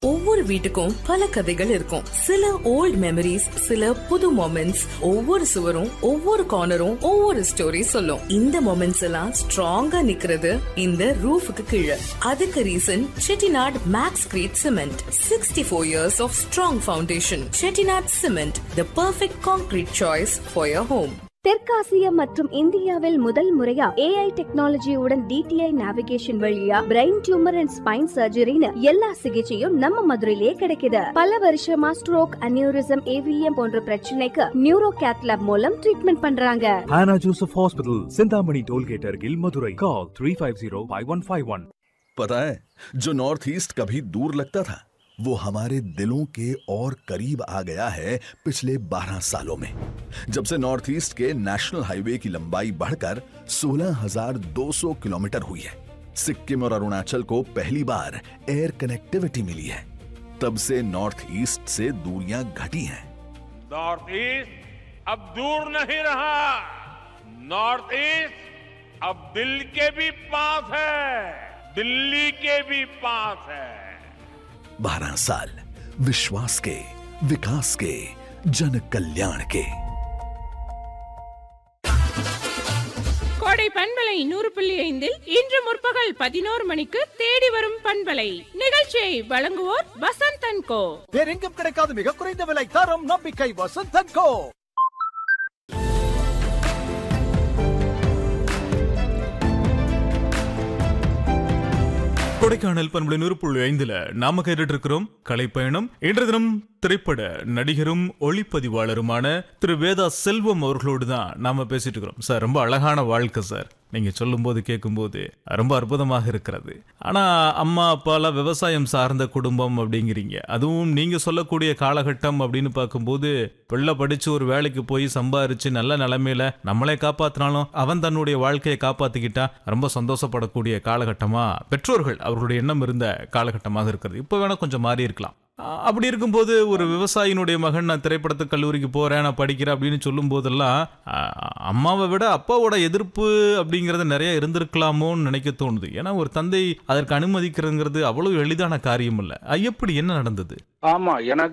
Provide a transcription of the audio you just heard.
ஒவ்வொரு வீட்டுக்கும் பல கதைகள் இருக்கும் சில ஓல்ட் மெமரிஸ் சில புது மொமெண்ட்ஸ் ஒவ்வொரு சுவரும் ஒவ்வொரு கார்னரும் ஒவ்வொரு ஸ்டோரி சொல்லும் இந்த மொமெண்ட்ஸ் எல்லாம் ஸ்ட்ராங்கா நிக்கிறது இந்த ரூஃபுக்கு கீழே அதுக்கு reason Chettinad maxcrete cement sixty four years of strong foundation Chettinad cement the perfect concrete choice for your home தெற்காசியா மற்றும் இந்தியாவில் முதல் முறையா ஏஐ டெக்னாலஜியுடன் டிடிஐ நேவிகேஷன் வழியா பிரெயின் டியூமர் அண்ட் ஸ்பைன் சர்ஜரின்னு எல்லா சிகிச்சையும் நம்ம மதுரையிலே கிடைக்குது பல வருஷமா ஸ்ட்ரோக் அனியூரிசம் ஏவிஎம் போன்ற பிரச்சனைக்கு நியூரோ கேத்லாப் மூலம் ட்ரீட்மெண்ட் பண்றாங்க Hannah Joseph Hospital, Sindhamani Tollgate, Argil, Madurai. Call 350-5151. पता है जो नॉर्थ ईस्ट कभी दूर लगता था वो हमारे दिलों के और करीब आ गया है पिछले 12 सालों में जब से नॉर्थ ईस्ट के नेशनल हाईवे की लंबाई बढ़कर 16,200 किलोमीटर हुई है सिक्किम और अरुणाचल को पहली बार एयर कनेक्टिविटी मिली है तब से नॉर्थ ईस्ट से दूरियां घटी हैं नॉर्थ ईस्ट अब दूर नहीं रहा नॉर्थ ईस्ट अब दिल के भी पास है दिल्ली के भी पास है 12 साल विश्वास के विकास के जन कल्याण के கோடை பண்பலை நூறு புள்ளி ஐந்தில் இன்று முற்பகல் பதினோரு மணிக்கு தேடி வரும் பண்பலை நிகழ்ச்சியை வழங்குவோர் வசந்தன் கோ வேறெங்கும் கிடைக்காத மிக குறைந்த விலை தரம் நம்பிக்கை வசந்தன் கோ கொடைக்கானல் பண்புல நூறு புள்ளி ஐந்துல நாம கேட்டுட்டு இருக்கிறோம் கலைப்பயணம் இன்று தினம் திரைப்பட நடிகரும் ஒளிப்பதிவாளருமான திரு வேதா செல்வம் அவர்களோடு தான் நாம பேசிட்டு இருக்கிறோம் சார் ரொம்ப அழகான வாழ்க்கை சார் நீங்க சொல்லும்போது கேட்கும்போது ரொம்ப அற்புதமாக இருக்கிறது ஆனா அம்மா அப்பாலாம் விவசாயம் சார்ந்த குடும்பம் அப்படிங்கிறீங்க அதுவும் நீங்க சொல்லக்கூடிய காலகட்டம் அப்படின்னு பார்க்கும்போது பிள்ளை படிச்சு ஒரு வேலைக்கு போய் சம்பாரிச்சு நல்ல நிலைமையில நம்மளே காப்பாத்தினாலும் அவன் தன்னுடைய வாழ்க்கையை காப்பாத்திக்கிட்டா ரொம்ப சந்தோஷப்படக்கூடிய காலகட்டமா பெற்றோர்கள் அவர்களுடைய எண்ணம் இருந்த காலகட்டமாக இருக்கிறது இப்போ வேணா கொஞ்சம் மாறி இருக்கலாம் அ- அப்படி இருக்கும்போது ஒரு விவசாயினுடைய மகன் நான் திரைப்படத்து கல்லூரிக்கு போறேன் நான் படிக்கிறேன் அப்படின்னு சொல்லும் போதெல்லாம் அ, அம்மாவை விட அப்பாவோட எதிர்ப்பு அப்படிங்கறது நிறைய இருந்திருக்கலாமோன்னு நினைக்க தோணுது ஏன்னா ஒரு தந்தை அதற்கு அனுமதிக்கிறதுங்கிறது அவ்வளவு எளிதான காரியம் இல்ல அ, எப்படி என்ன நடந்தது ஆமா எனக்கு